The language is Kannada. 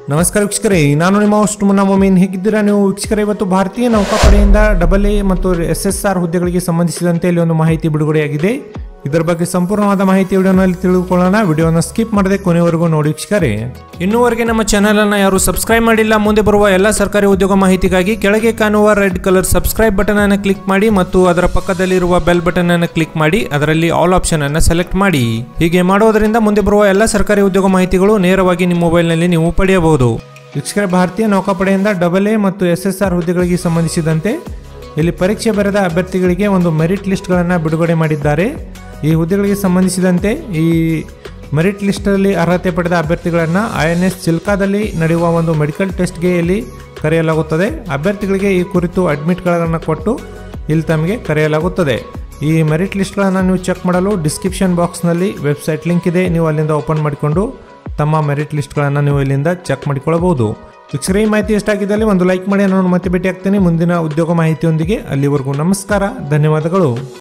ನಮಸ್ಕಾರ ವೀಕ್ಷಕರೇ ನಾನು ನಿಮ್ಮ ಹೋಸ್ಟ್ ಮುನ್ನ ಮೊಮೀನ್ ಹೇಗಿದ್ದೀರಾ ನೀವು ವೀಕ್ಷಕರೇ ಇವತ್ತು ಭಾರತೀಯ ನೌಕಾಪಡೆಯಿಂದ ಡಬಲ್ ಎ ಮತ್ತು ಎಸ್ ಎಸ್ ಆರ್ ಹುದ್ದೆಗಳಿಗೆ ಸಂಬಂಧಿಸಿದಂತೆ ಇಲ್ಲಿ ಒಂದು ಮಾಹಿತಿ ಬಿಡುಗಡೆಯಾಗಿದೆ ಇದರ ಬಗ್ಗೆ ಸಂಪೂರ್ಣವಾದ ಮಾಹಿತಿ ವಿಡಿಯೋನಲ್ಲಿ ತಿಳಿದುಕೊಳ್ಳೋಣ ವಿಡಿಯೋನ ಸ್ಕಿಪ್ ಮಾಡದೆ ಕೊನೆವರೆಗೂ ನೋಡಿ ವೀಕ್ಷಕರೇ ಇನ್ನೂವರೆಗೆ ನಮ್ಮ ಚಾನೆಲ್ ಅನ್ನ ಯಾರು ಸಬ್ಸ್ಕ್ರೈಬ್ ಮಾಡಿಲ್ಲ ಮುಂದೆ ಬರುವ ಎಲ್ಲ ಸರ್ಕಾರಿ ಉದ್ಯೋಗ ಮಾಹಿತಿಗಾಗಿ ಕೆಳಗೆ ಕಾಣುವ ರೆಡ್ ಕಲರ್ ಸಬ್ಸ್ಕ್ರೈಬ್ ಬಟನ್ ಅನ್ನು ಕ್ಲಿಕ್ ಮಾಡಿ ಮತ್ತು ಅದರ ಪಕ್ಕದಲ್ಲಿರುವ ಬೆಲ್ ಬಟನ್ ಅನ್ನು ಕ್ಲಿಕ್ ಮಾಡಿ ಅದರಲ್ಲಿ ಆಲ್ ಆಪ್ಷನ್ ಅನ್ನು ಸೆಲೆಕ್ಟ್ ಮಾಡಿ ಹೀಗೆ ಮಾಡೋದರಿಂದ ಮುಂದೆ ಬರುವ ಎಲ್ಲ ಸರ್ಕಾರಿ ಉದ್ಯೋಗ ಮಾಹಿತಿಗಳು ನೇರವಾಗಿ ನಿಮ್ಮ ಮೊಬೈಲ್ನಲ್ಲಿ ನೀವು ಪಡೆಯಬಹುದು ವೀಕ್ಷಕರ ಭಾರತೀಯ ನೌಕಾಪಡೆಯಿಂದ ಡಬಲ್ ಎ ಮತ್ತು ಎಸ್ ಎಸ್ ಆರ್ ಹುದ್ದೆಗಳಿಗೆ ಸಂಬಂಧಿಸಿದಂತೆ ಇಲ್ಲಿ ಪರೀಕ್ಷೆ ಬರೆದ ಅಭ್ಯರ್ಥಿಗಳಿಗೆ ಒಂದು ಮೆರಿಟ್ ಲಿಸ್ಟ್ಗಳನ್ನು ಬಿಡುಗಡೆ ಮಾಡಿದ್ದಾರೆ ಈ ಹುದ್ದೆಗಳಿಗೆ ಸಂಬಂಧಿಸಿದಂತೆ ಈ ಮೆರಿಟ್ ಲಿಸ್ಟಲ್ಲಿ ಅರ್ಹತೆ ಪಡೆದ ಅಭ್ಯರ್ಥಿಗಳನ್ನು ಐ ಎನ್ ಎಸ್ ಚಿಲ್ಕಾದಲ್ಲಿ ನಡೆಯುವ ಒಂದು ಮೆಡಿಕಲ್ ಟೆಸ್ಟ್ಗೆ ಇಲ್ಲಿ ಕರೆಯಲಾಗುತ್ತದೆ ಅಭ್ಯರ್ಥಿಗಳಿಗೆ ಈ ಕುರಿತು ಅಡ್ಮಿಟ್ಗಳನ್ನು ಕೊಟ್ಟು ಇಲ್ಲಿ ತಮಗೆ ಕರೆಯಲಾಗುತ್ತದೆ ಈ ಮೆರಿಟ್ ಲಿಸ್ಟ್ಗಳನ್ನು ನೀವು ಚೆಕ್ ಮಾಡಲು ಡಿಸ್ಕ್ರಿಪ್ಷನ್ ಬಾಕ್ಸ್ನಲ್ಲಿ ವೆಬ್ಸೈಟ್ ಲಿಂಕ್ ಇದೆ ನೀವು ಅಲ್ಲಿಂದ ಓಪನ್ ಮಾಡಿಕೊಂಡು ತಮ್ಮ ಮೆರಿಟ್ ಲಿಸ್ಟ್ಗಳನ್ನು ನೀವು ಇಲ್ಲಿಂದ ಚೆಕ್ ಮಾಡಿಕೊಳ್ಳಬಹುದು ವೀಕ್ಷಕರೇ ಈ ಮಾಹಿತಿ ಇಷ್ಟ ಆಗಿದ್ದಲ್ಲಿ ಒಂದು ಲೈಕ್ ಮಾಡಿ ನಾನು ಮತ್ತೆ ಭೇಟಿ ಆಗ್ತೇನೆ ಮುಂದಿನ ಉದ್ಯೋಗ ಮಾಹಿತಿಯೊಂದಿಗೆ ಅಲ್ಲಿವರೆಗೂ ನಮಸ್ಕಾರ ಧನ್ಯವಾದಗಳು